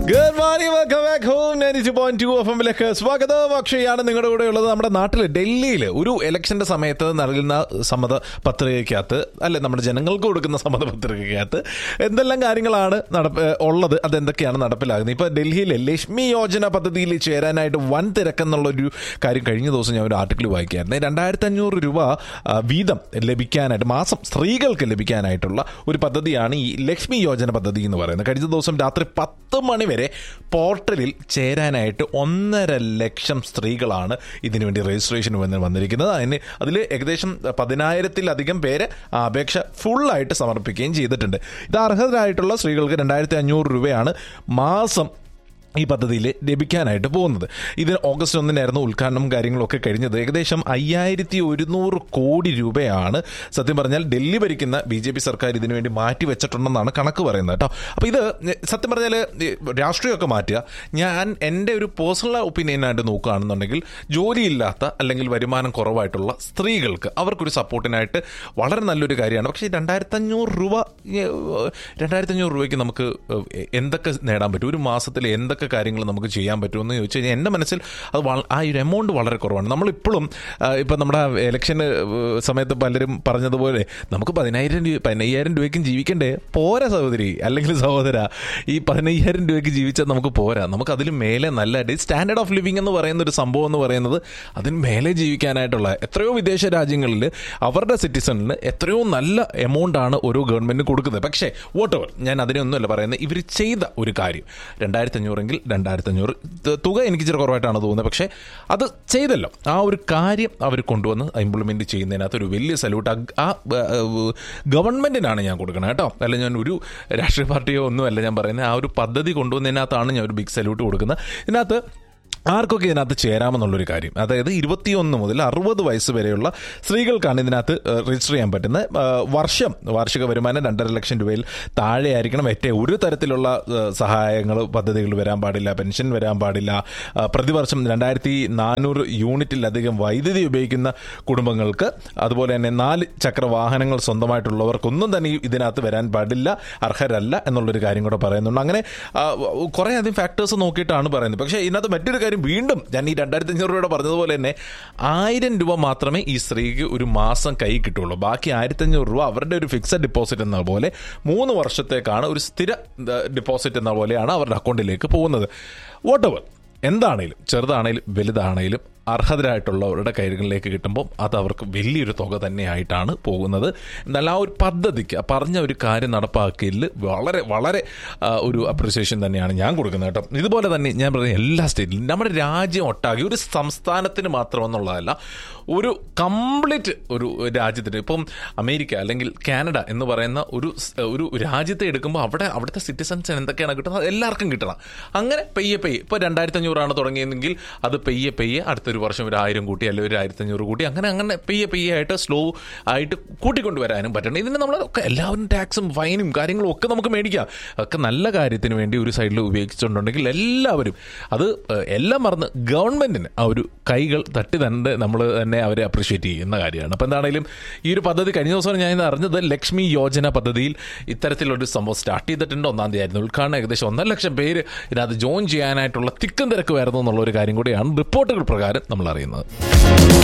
good morning welcome back home ninety two point two F എമ്മിലേക്ക് സ്വാഗതം അക്ഷയാണ് നിങ്ങളുടെ കൂടെ ഉള്ളത് നമ്മുടെ നാട്ടിൽ ഡൽഹിയിൽ ഒരു ഇലക്ഷന്റെ സമയത്ത് നൽകുന്ന സമ്മത പത്രികയ്ക്കകത്ത് അല്ലെ നമ്മുടെ ജനങ്ങൾക്ക് കൊടുക്കുന്ന സമ്മത പത്രികയ്ക്കകത്ത് എന്തെല്ലാം കാര്യങ്ങളാണ് നടപ്പ് ഉള്ളത് അതെന്തൊക്കെയാണ് നടപ്പിലാകുന്നത് ഇപ്പൊ ഡൽഹിയിലെ ലക്ഷ്മി യോജന പദ്ധതിയിൽ ചേരാനായിട്ട് വൻ തിരക്കെന്നുള്ളൊരു കാര്യം കഴിഞ്ഞ ദിവസം ഞാൻ ഒരു ആർട്ടിക്കിൾ വായിക്കായിരുന്നു രണ്ടായിരത്തി അഞ്ഞൂറ് രൂപ ആ, വീതം ലഭിക്കാനായിട്ട് മാസം സ്ത്രീകൾക്ക് ലഭിക്കാനായിട്ടുള്ള ഒരു പദ്ധതിയാണ് ഈ ലക്ഷ്മി യോജന പദ്ധതി എന്ന് പറയുന്നത് കഴിഞ്ഞ ദിവസം രാത്രി പത്ത് മണി വരെ പോർട്ടലിൽ ചേരാനായിട്ട് ഒന്നര ലക്ഷം സ്ത്രീകളാണ് ഇതിനുവേണ്ടി രജിസ്ട്രേഷൻ വന്ന് വന്നിരിക്കുന്നത് അതിന് അതിൽ ഏകദേശം പതിനായിരത്തിലധികം പേര് ആ അപേക്ഷ ഫുള്ളായിട്ട് സമർപ്പിക്കുകയും ചെയ്തിട്ടുണ്ട് ഇത് അർഹരായിട്ടുള്ള സ്ത്രീകൾക്ക് രണ്ടായിരത്തി അഞ്ഞൂറ് രൂപയാണ് മാസം ഈ പദ്ധതിയിൽ ലഭിക്കാനായിട്ട് പോകുന്നത് ഇതിന് ഓഗസ്റ്റ് ഒന്നിനായിരുന്നു ഉദ്ഘാടനം കാര്യങ്ങളൊക്കെ കഴിഞ്ഞത് ഏകദേശം അയ്യായിരത്തി ഒരുന്നൂറ് കോടി രൂപയാണ് സത്യം പറഞ്ഞാൽ ഡൽഹി ഭരിക്കുന്ന ബി ജെ പി സർക്കാർ ഇതിനു വേണ്ടി മാറ്റി വെച്ചിട്ടുണ്ടെന്നാണ് കണക്ക് പറയുന്നത് കേട്ടോ അപ്പോൾ ഇത് സത്യം പറഞ്ഞാൽ രാഷ്ട്രീയമൊക്കെ മാറ്റുക ഞാൻ എൻ്റെ ഒരു പേഴ്സണൽ ഒപ്പീനിയനായിട്ട് നോക്കുകയാണെന്നുണ്ടെങ്കിൽ ജോലിയില്ലാത്ത അല്ലെങ്കിൽ വരുമാനം കുറവായിട്ടുള്ള സ്ത്രീകൾക്ക് അവർക്കൊരു സപ്പോർട്ടിനായിട്ട് വളരെ നല്ലൊരു കാര്യമാണ് പക്ഷേ രണ്ടായിരത്തി അഞ്ഞൂറ് രൂപ രണ്ടായിരത്തി അഞ്ഞൂറ് രൂപയ്ക്ക് നമുക്ക് ഏഹ്, എന്തൊക്കെ നേടാൻ പറ്റും ഒരു മാസത്തിൽ എന്തൊക്കെ കാര്യങ്ങൾ നമുക്ക് ചെയ്യാൻ പറ്റുമെന്ന് ചോദിച്ചു കഴിഞ്ഞാൽ എൻ്റെ മനസ്സിൽ അത് വള- ആ ഒരു എമൗണ്ട് വളരെ കുറവാണ് നമ്മളിപ്പോഴും ഇപ്പം നമ്മുടെ ഇലക്ഷന് സമയത്ത് പലരും പറഞ്ഞതുപോലെ നമുക്ക് പതിനായിരം രൂപ പതിനയ്യായിരം രൂപയ്ക്കും ജീവിക്കണ്ടേ പോരാ സഹോദരി അല്ലെങ്കിൽ സഹോദര ഈ പതിനയ്യായിരം രൂപയ്ക്ക് ജീവിച്ചാൽ നമുക്ക് പോരാ നമുക്ക് അതിലും മേലെ നല്ല സ്റ്റാൻഡേർഡ് ഓഫ് ലിവിംഗ് എന്ന് പറയുന്ന ഒരു സംഭവം എന്ന് പറയുന്നത് അതിന് മേലെ ജീവിക്കാനായിട്ടുള്ള എത്രയോ വിദേശ രാജ്യങ്ങളിൽ അവരുടെ സിറ്റിസണിന് എത്രയോ നല്ല എമൗണ്ട് ആണ് ഓരോ ഗവൺമെന്റിന് കൊടുക്കുന്നത് പക്ഷേ വോട്ട് ഓവർ ഞാൻ അതിനൊന്നുമല്ല പറയുന്നത് ഇവർ ചെയ്ത ഒരു കാര്യം രണ്ടായിരത്തി അഞ്ഞൂറെങ്കിൽ രണ്ടായിരത്തി അഞ്ഞൂറ് തുക എനിക്ക് ഇച്ചിരി കുറവായിട്ടാണ് തോന്നുന്നത് പക്ഷേ അത് ചെയ്തല്ലോ ആ ഒരു കാര്യം അവർ കൊണ്ടുവന്ന് ഇംപ്ലിമെന്റ് ചെയ്യുന്നതിനകത്ത് ഒരു വലിയ സല്യൂട്ട് ആ ഗവൺമെന്റിനാണ് ഞാൻ കൊടുക്കുന്നത് കേട്ടോ അല്ല ഞാൻ ഒരു രാഷ്ട്രീയ പാർട്ടിയോ ഒന്നുമല്ല ഞാൻ പറയുന്നത് ആ ഒരു പദ്ധതി കൊണ്ടുവന്നതിനകത്താണ് ഞാൻ ഒരു ബിഗ് സല്യൂട്ട് കൊടുക്കുന്നത് ഇതിനകത്ത് ആർക്കൊക്കെ ഇതിനകത്ത് ചേരാമെന്നുള്ളൊരു കാര്യം അതായത് ഇരുപത്തിയൊന്ന് മുതൽ അറുപത് വയസ്സ് വരെയുള്ള സ്ത്രീകൾക്കാണ് ഇതിനകത്ത് ഏഹ്, രജിസ്റ്റർ ചെയ്യാൻ പറ്റുന്നത് ഏഹ്, വർഷം വാർഷിക വരുമാനം രണ്ടര ലക്ഷം രൂപയിൽ താഴെയായിരിക്കണം ഏറ്റവും ഒരു തരത്തിലുള്ള സഹായങ്ങൾ പദ്ധതികൾ വരാൻ പാടില്ല പെൻഷൻ വരാൻ പാടില്ല ഏഹ്, പ്രതിവർഷം രണ്ടായിരത്തി നാനൂറ് യൂണിറ്റിലധികം വൈദ്യുതി ഉപയോഗിക്കുന്ന കുടുംബങ്ങൾക്ക് അതുപോലെ തന്നെ നാല് ചക്ര വാഹനങ്ങൾ സ്വന്തമായിട്ടുള്ളവർക്കൊന്നും തന്നെ ഇതിനകത്ത് വരാൻ പാടില്ല അർഹരല്ല എന്നുള്ളൊരു കാര്യം കൂടെ പറയുന്നുണ്ട് അങ്ങനെ ആ, കുറേ അധികം ഫാക്ടേഴ്സ് നോക്കിയിട്ടാണ് പറയുന്നത് പക്ഷേ ഇതിനകത്ത് മറ്റൊരു കാര്യം വീണ്ടും ഞാൻ ഈ രണ്ടായിരത്തി അഞ്ഞൂറ് രൂപയുടെ പറഞ്ഞതുപോലെ തന്നെ ആയിരം രൂപ മാത്രമേ ഈ സ്ത്രീക്ക് ഒരു മാസം കൈ കിട്ടുള്ളൂ ബാക്കി ആയിരത്തി അഞ്ഞൂറ് രൂപ അവരുടെ ഒരു ഫിക്സഡ് ഡെപ്പോസിറ്റ് എന്ന പോലെ മൂന്ന് വർഷത്തേക്കാണ് ഒരു സ്ഥിര ഡെപ്പോസിറ്റ് എന്ന പോലെയാണ് അവരുടെ അക്കൗണ്ടിലേക്ക് പോകുന്നത് വോട്ടവർ എന്താണേലും ചെറുതാണേലും വലുതാണേലും അർഹതരായിട്ടുള്ളവരുടെ കൈകളിലേക്ക് കിട്ടുമ്പോൾ അത് അവർക്ക് വലിയൊരു തുക തന്നെയായിട്ടാണ് പോകുന്നത് എന്നാൽ ആ ഒരു പദ്ധതിക്ക് ആ പറഞ്ഞ ഒരു കാര്യം നടപ്പാക്കിയതിൽ വളരെ വളരെ ആ, ഒരു അപ്രിസിയേഷൻ തന്നെയാണ് ഞാൻ കൊടുക്കുന്നത് കേട്ടോ ഇതുപോലെ തന്നെ ഞാൻ പറയുന്ന എല്ലാ സ്റ്റേറ്റിലും നമ്മുടെ രാജ്യം ഒട്ടാകെ ഒരു സംസ്ഥാനത്തിന് മാത്രമെന്നുള്ളതല്ല ഒരു കംപ്ലീറ്റ് ഒരു രാജ്യത്തിന് ഇപ്പം അമേരിക്ക അല്ലെങ്കിൽ കാനഡ എന്ന് പറയുന്ന ഒരു സ്- ഒരു രാജ്യത്തെ എടുക്കുമ്പോൾ അവിടെ അവിടുത്തെ സിറ്റിസൺസിന് എന്തൊക്കെയാണ് കിട്ടുന്നത് അത് എല്ലാവർക്കും കിട്ടണം അങ്ങനെ പെയ്യെ പെയ്യെ ഇപ്പോൾ രണ്ടായിരത്തി അഞ്ഞൂറാണ് തുടങ്ങിയതെങ്കിൽ അത് പെയ്യെ പെയ്യെ അടുത്തൊരു വർഷം ഒരു ആയിരം കൂട്ടി അല്ലെങ്കിൽ ഒരു ആയിരത്തി അഞ്ഞൂറ് കൂട്ടി അങ്ങനെ അങ്ങനെ പെയ്യെ പെയ്യെ ആയിട്ട് സ്ലോ ആയിട്ട് കൂട്ടിക്കൊണ്ടുവരാനും പറ്റണം ഇതിന് നമ്മൾ ഒക്കെ എല്ലാവരും ടാക്സും ഫൈനും കാര്യങ്ങളും ഒക്കെ നമുക്ക് മേടിക്കാം ഒക്കെ നല്ല കാര്യത്തിന് വേണ്ടി ഒരു സൈഡിൽ ഉപയോഗിച്ചിട്ടുണ്ടെങ്കിൽ എല്ലാവരും അത് ഏഹ്, എല്ലാം മറന്ന് ഗവൺമെന്റിന് ആ ഒരു കൈകൾ തട്ടി തന്നെ നമ്മൾ തന്നെ അവരെ അപ്രിഷ്യേറ്റ് ചെയ്യുന്ന കാര്യമാണ് അപ്പോൾ എന്താണെങ്കിലും ഈ ഒരു പദ്ധതി കഴിഞ്ഞ ദിവസം ഞാൻ ഇന്ന് അറിഞ്ഞത് ലക്ഷ്മി യോജന പദ്ധതിയിൽ ഇത്തരത്തിലൊരു സംഭവം സ്റ്റാർട്ട് ചെയ്തിട്ടുണ്ട് ഒന്നാം തീയതി ആയിരുന്നു ഉദ്ഘാടനം ഏകദേശം ഒന്നര ലക്ഷം പേര് ഇതിനകത്ത് ജോയിൻ ചെയ്യാനായിട്ടുള്ള തിക്കും തിരക്ക് വരുന്നു എന്നുള്ള ഒരു കാര്യം കൂടിയാണ് റിപ്പോർട്ടുകൾ പ്രകാരം നമ്മൾ അറിയുന്നത്